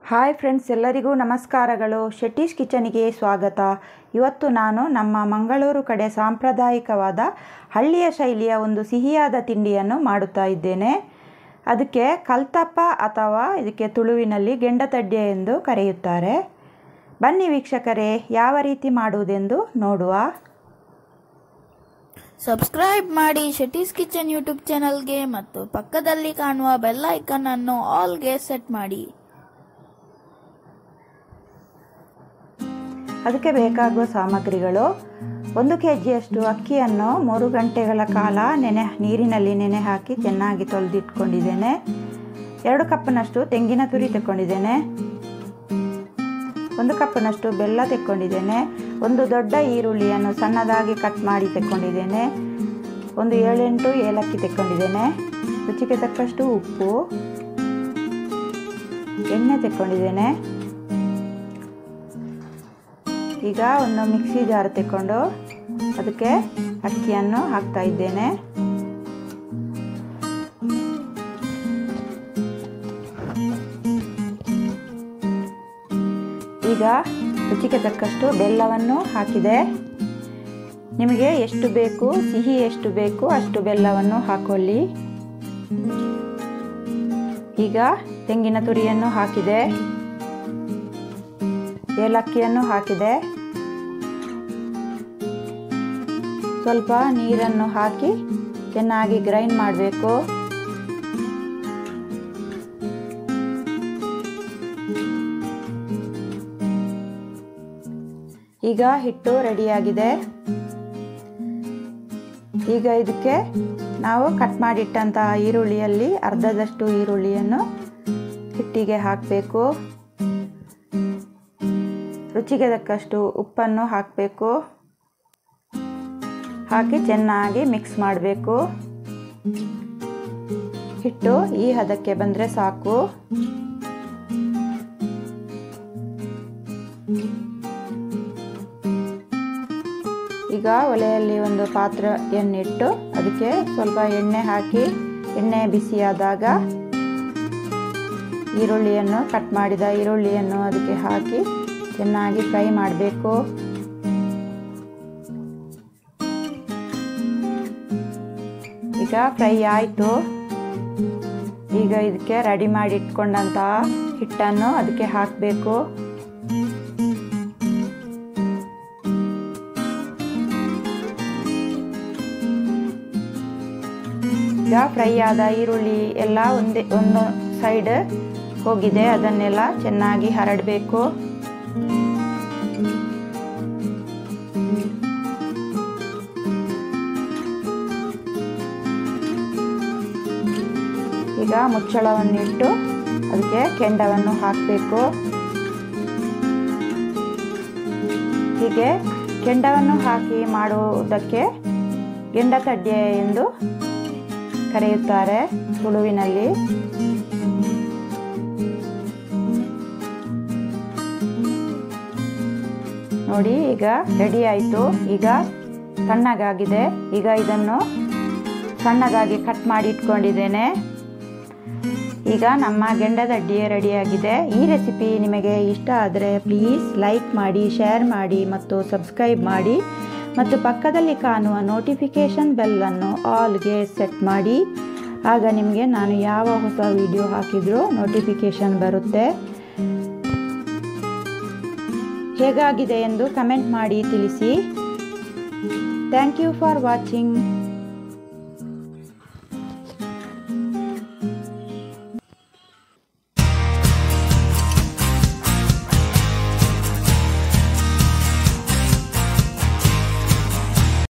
hi friends ಎಲ್ಲರಿಗೂ ನಮಸ್ಕಾರಗಳು ಶೆಟ್ಟೀಸ್ ಕಿಚನಿಗೆ ಸ್ವಾಗತ ಇವತ್ತು ನಾನು ನಮ್ಮ ಮಂಗಳೂರು ಕಡೆ ಸಾಂಪ್ರದಾಯಿಕವಾದ ಹಳ್ಳಿಯ ಶೈಲಿಯ ಒಂದು ಸಿಹಿಯಾದ ತಿಂಡಿಯನ್ನು ಮಾಡುತ್ತಾ ಇದ್ದೇನೆ ಅದಕ್ಕೆ ಕಲ್ತಪ್ಪ ಅಥವಾ ಇದಕ್ಕೆ ತುಳುವಿನಲ್ಲಿ ಗೆಂಡತಡ್ಡೆ ಎಂದು ಕರೆಯುತ್ತಾರೆ ಬನ್ನಿ ವೀಕ್ಷಕರೇ ಯಾವ ರೀತಿ ಮಾಡುವುದೆಂದು ನೋಡುವ ಸಬ್ಸ್ಕ್ರೈಬ್ ಮಾಡಿ ಶೆಟೀಸ್ ಕಿಚನ್ ಯೂಟ್ಯೂಬ್ ಚಾನಲ್ಗೆ ಮತ್ತು ಪಕ್ಕದಲ್ಲಿ ಕಾಣುವ ಬೆಲ್ ಐಕನ್ ಅನ್ನು ಆಲ್ಗೆ ಸೆಟ್ ಮಾಡಿ ಅದಕ್ಕೆ ಬೇಕಾಗುವ ಸಾಮಗ್ರಿಗಳು ಒಂದು ಕೆ ಜಿಯಷ್ಟು ಅಕ್ಕಿಯನ್ನು ಮೂರು ಗಂಟೆಗಳ ಕಾಲ ನೆನೆ ನೀರಿನಲ್ಲಿ ನೆನೆ ಹಾಕಿ ಚೆನ್ನಾಗಿ ತೊಳೆದಿಟ್ಕೊಂಡಿದ್ದೇನೆ ಎರಡು ಕಪ್ನಷ್ಟು ತೆಂಗಿನ ತುರಿ ತೆಕ್ಕೊಂಡಿದ್ದೇನೆ ಒಂದು ಕಪ್ನಷ್ಟು ಬೆಲ್ಲ ತೆಕ್ಕೊಂಡಿದ್ದೇನೆ ಒಂದು ದೊಡ್ಡ ಈರುಳ್ಳಿಯನ್ನು ಸಣ್ಣದಾಗಿ ಕಟ್ ಮಾಡಿ ತೆಕ್ಕೊಂಡಿದ್ದೇನೆ ಒಂದು ಏಳೆಂಟು ಏಲಕ್ಕಿ ತೆಕ್ಕೊಂಡಿದ್ದೇನೆ ರುಚಿಗೆ ತಕ್ಕಷ್ಟು ಉಪ್ಪು ಎಣ್ಣೆ ತೆಕ್ಕೊಂಡಿದ್ದೇನೆ ಈಗ ಒಂದು ಮಿಕ್ಸಿ ಜಾರ್ ತೆಕ್ಕೊಂಡು ಅದಕ್ಕೆ ಅಕ್ಕಿಯನ್ನು ಹಾಕ್ತಾ ಇದ್ದೇನೆ ಈಗ ರುಚಿಗೆ ತಕ್ಕಷ್ಟು ಬೆಲ್ಲವನ್ನು ಹಾಕಿದೆ ನಿಮಗೆ ಎಷ್ಟು ಬೇಕು ಸಿಹಿ ಎಷ್ಟು ಬೇಕು ಅಷ್ಟು ಬೆಲ್ಲವನ್ನು ಹಾಕೊಳ್ಳಿ ಈಗ ತೆಂಗಿನ ತುರಿಯನ್ನು ಹಾಕಿದೆ ಏಲಕ್ಕಿಯನ್ನು ಹಾಕಿದೆ ಸ್ವಲ್ಪ ನೀರನ್ನು ಹಾಕಿ ಚೆನ್ನಾಗಿ ಗ್ರೈಂಡ್ ಮಾಡಬೇಕು ಈಗ ಹಿಟ್ಟು ರೆಡಿಯಾಗಿದೆ ಈಗ ಇದಕ್ಕೆ ನಾವು ಕಟ್ ಮಾಡಿಟ್ಟಂತಹ ಈರುಳ್ಳಿಯಲ್ಲಿ ಅರ್ಧದಷ್ಟು ಈರುಳ್ಳಿಯನ್ನು ಹಿಟ್ಟಿಗೆ ಹಾಕಬೇಕು ರುಚಿಗೆ ತಕ್ಕಷ್ಟು ಉಪ್ಪನ್ನು ಹಾಕಬೇಕು ಹಾಕಿ ಚೆನ್ನಾಗಿ ಮಿಕ್ಸ್ ಮಾಡಬೇಕು ಹಿಟ್ಟು ಈ ಹದಕ್ಕೆ ಬಂದರೆ ಸಾಕು ಈಗ ಒಲೆಯಲ್ಲಿ ಒಂದು ಪಾತ್ರೆಯನ್ನಿಟ್ಟು ಅದಕ್ಕೆ ಸ್ವಲ್ಪ ಎಣ್ಣೆ ಹಾಕಿ ಎಣ್ಣೆ ಬಿಸಿಯಾದಾಗ ಈರುಳ್ಳಿಯನ್ನು ಕಟ್ ಮಾಡಿದ ಈರುಳ್ಳಿಯನ್ನು ಅದಕ್ಕೆ ಹಾಕಿ ಚೆನ್ನಾಗಿ ಫ್ರೈ ಮಾಡಬೇಕು ಈಗ ಫ್ರೈ ಆಯಿತು ಈಗ ಇದಕ್ಕೆ ರೆಡಿ ಮಾಡಿ ಇಟ್ಕೊಂಡಂತಹ ಹಿಟ್ಟನ್ನು ಅದಕ್ಕೆ ಹಾಕಬೇಕು ಈಗ ಫ್ರೈ ಆದ ಈರುಳ್ಳಿ ಎಲ್ಲ ಒಂದೇ ಒಂದು ಸೈಡ್ ಹೋಗಿದೆ ಅದನ್ನೆಲ್ಲ ಚೆನ್ನಾಗಿ ಹರಡಬೇಕು ಈಗ ಮುಚ್ಚಳವನ್ನಿಟ್ಟು ಅದಕ್ಕೆ ಕೆಂಡವನ್ನು ಹಾಕಬೇಕು ಹೀಗೆ ಕೆಂಡವನ್ನು ಹಾಕಿ ಮಾಡುವುದಕ್ಕೆ ಗೆಂಡತಡ್ಡೆ ಎಂದು ಕರೆಯುತ್ತಾರೆ ತುಳುವಿನಲ್ಲಿ ನೋಡಿ ಈಗ ರೆಡಿ ಆಯಿತು ಈಗ ತಣ್ಣಗಾಗಿದೆ ಈಗ ಇದನ್ನು ಸಣ್ಣದಾಗಿ ಕಟ್ ಮಾಡಿ ಇಟ್ಕೊಂಡಿದ್ದೇನೆ ಈಗ ನಮ್ಮ ಗೆಂಡದಡ್ಡಿ ರೆಡಿಯಾಗಿದೆ ಈ ರೆಸಿಪಿ ನಿಮಗೆ ಇಷ್ಟ ಆದರೆ ಪ್ಲೀಸ್ ಲೈಕ್ ಮಾಡಿ ಶೇರ್ ಮಾಡಿ ಮತ್ತು ಸಬ್ಸ್ಕ್ರೈಬ್ ಮಾಡಿ ಮತ್ತು ಪಕ್ಕದಲ್ಲಿ ಕಾಣುವ ನೋಟಿಫಿಕೇಷನ್ ಬೆಲ್ಲನ್ನು ಆಲ್ಗೆ ಸೆಟ್ ಮಾಡಿ ಆಗ ನಿಮಗೆ ನಾನು ಯಾವ ಹೊಸ ವಿಡಿಯೋ ಹಾಕಿದರೂ ನೋಟಿಫಿಕೇಷನ್ ಬರುತ್ತೆ ಹೇಗಾಗಿದೆ ಎಂದು ಕಮೆಂಟ್ ಮಾಡಿ ತಿಳಿಸಿ ಥ್ಯಾಂಕ್ ಯು ಫಾರ್ ವಾಚಿಂಗ್